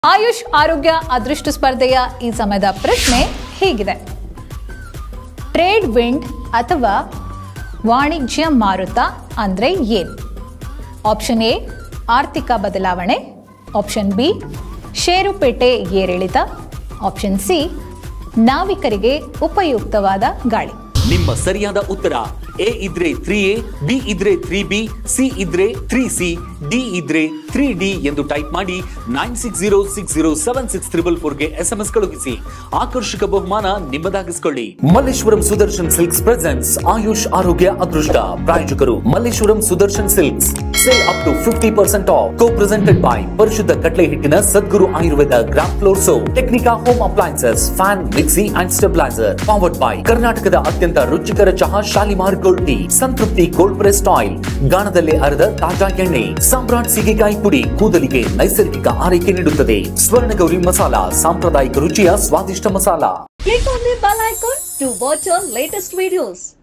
ಆಯುಷ್ ಆರೋಗ್ಯ ಅದೃಷ್ಟ ಸ್ಪರ್ಧೆಯ ಈ ಸಮಯದ ಪ್ರಶ್ನೆ ಹೀಗಿದೆ ಟ್ರೇಡ್ ವಿಂಡ್ ಅಥವಾ ವಾಣಿಜ್ಯ ಮಾರುತ ಅಂದ್ರೆ ಏನು ಆಪ್ಷನ್ ಎ ಆರ್ಥಿಕ ಬದಲಾವಣೆ ಆಪ್ಷನ್ ಬಿ ಷೇರುಪೇಟೆ ಏರಿಳಿತ ಆಪ್ಷನ್ ಸಿ ನಾವಿಕರಿಗೆ ಉಪಯುಕ್ತವಾದ ಗಾಳಿ ನಿಮ್ಮ ಸರಿಯಾದ ಉತ್ತರ ಎ ಇದ್ರೆ ತ್ರೀ ಎ ಬಿ ಇದ್ರೆ ತ್ರೀ ಬಿ ಸಿ ಇದ್ರೆ ತ್ರೀ ಸಿ ಡಿ ಇದ್ರೆ ತ್ರೀ ಡಿ ಎಂದು ಟೈಪ್ ಮಾಡಿ nine six zero six zero seven six triple ಫೋರ್ಗೆ ಎಸ್ ಎಂ ಎಸ್ ಕಳುಹಿಸಿ ಆಕರ್ಷಕ ಬಹುಮಾನ ನಿಮ್ಮದಾಗಿಸಿಕೊಳ್ಳಿ ಮಲ್ಲೇಶ್ವರಂ ಸುದರ್ಶನ್ ಸಿಲ್ಕ್ಸ್ ಪ್ರೆಸೆನ್ಸ್ ಆಯುಷ್ ಆರೋಗ್ಯ ಅದೃಷ್ಟ ಪ್ರಾಯೋಜಕರು Malleshwaram Sudarshan silks sale up to fifty percent off co presented by ಪರಿಶುದ್ಧ ಕಟ್ಲೆ ಹಿಟ್ಟಿನ ಸದ್ಗುರು ಆಯುರ್ವೇದ ಗ್ರಾಮ್ ಫ್ಲೋರ್ ಸೋ ಟೆಕ್ನಿಕಾ home appliances fan mixie and stabiliser powered by ಕರ್ನಾಟಕದ ಅತ್ಯಂತ ರುಚಿಕರ ಚಹಾ Shalimar gold tea Santrupti cold pressed oil ಗಾಣದಲ್ಲಿ ಅರೆದ ತಾಜಾ ಎಣ್ಣೆ ಸಾಮ್ರಾಟ್ ಸೀಗೆಕಾಯಿ ಪುಡಿ ಕೂದಲಿಗೆ ನೈಸರ್ಗಿಕ ಆರೈಕೆ ನೀಡುತ್ತದೆ ಸ್ವರ್ಣಗೌರಿ ಮಸಾಲಾ ಸಾಂಪ್ರದಾಯಿಕ ರುಚಿಯ ಸ್ವಾದಿಷ್ಟ masala Click on the bell icon to watch our latest videos.